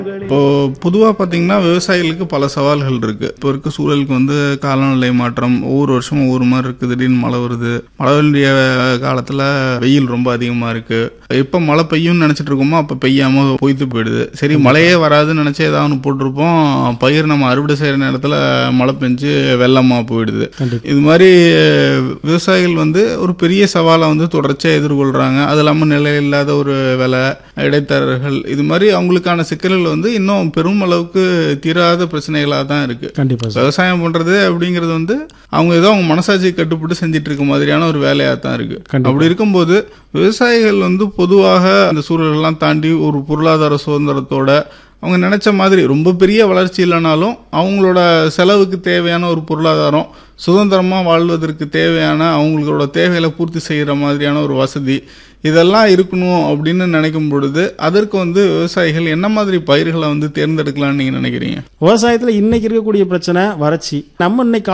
இப்போ பொதுவாக பார்த்தீங்கன்னா விவசாயிகளுக்கு பல சவால்கள் இருக்கு இப்போ இருக்க சூழலுக்கு வந்து காலநிலை மாற்றம் ஒவ்வொரு வருஷமும் ஒவ்வொரு மாதிரி இருக்கு திடீர்னு மழை வருது மழை வேண்டிய காலத்தில் வெயில் ரொம்ப அதிகமாக இருக்கு எப்போ மழை பெய்யும்னு நினச்சிட்டு இருக்கோமோ அப்போ பெய்யாம பொய்த்து போயிடுது சரி மழையே வராதுன்னு நினச்சி ஏதாவது ஒன்று போட்டிருப்போம் பயிர் நம்ம அறுவடை செய்கிற நேரத்தில் மழை பெஞ்சு வெள்ளமாக போயிடுது கண்டிப்பா இது மாதிரி விவசாயிகள் வந்து ஒரு பெரிய சவாலை வந்து தொடர்ச்சியாக எதிர்கொள்கிறாங்க அது இல்லாமல் நிலை இல்லாத ஒரு விலை இடைத்தரகர்கள் இது மாதிரி அவங்களுக்கான சிக்கல்கள் வந்து இன்னும் பெரும் அளவுக்கு தீராத பிரச்சனைகளாக தான் இருக்கு கண்டிப்பா சார் விவசாயம் பண்றது அப்படிங்கிறது வந்து அவங்க ஏதோ அவங்க மனசாட்சி கட்டுப்பட்டு செஞ்சுட்டு இருக்க மாதிரியான ஒரு வேலையாக தான் இருக்கு கண்டிப்பா. அப்படி இருக்கும்போது விவசாயிகள் வந்து பொதுவாக அந்த சூழலெல்லாம் தாண்டி ஒரு பொருளாதார சுதந்திரத்தோட அவங்க நினைச்ச மாதிரி ரொம்ப பெரிய வளர்ச்சி இல்லைனாலும் அவங்களோட செலவுக்கு தேவையான ஒரு பொருளாதாரம் சுதந்திரமா வாழ்வதற்கு தேவையான அவங்களோட தேவைகளை பூர்த்தி செய்யற மாதிரியான ஒரு வசதி இதெல்லாம் இருக்கணும் அப்படின்னு நினைக்கும் பொழுது அதற்கு வந்து விவசாயிகள் என்ன மாதிரி பயிர்களை வந்து தேர்ந்தெடுக்கலாம்னு நீங்க நினைக்கிறீங்க விவசாயத்துல இன்னைக்கு இருக்கக்கூடிய பிரச்சனை வறட்சி நம்ம இன்னைக்கு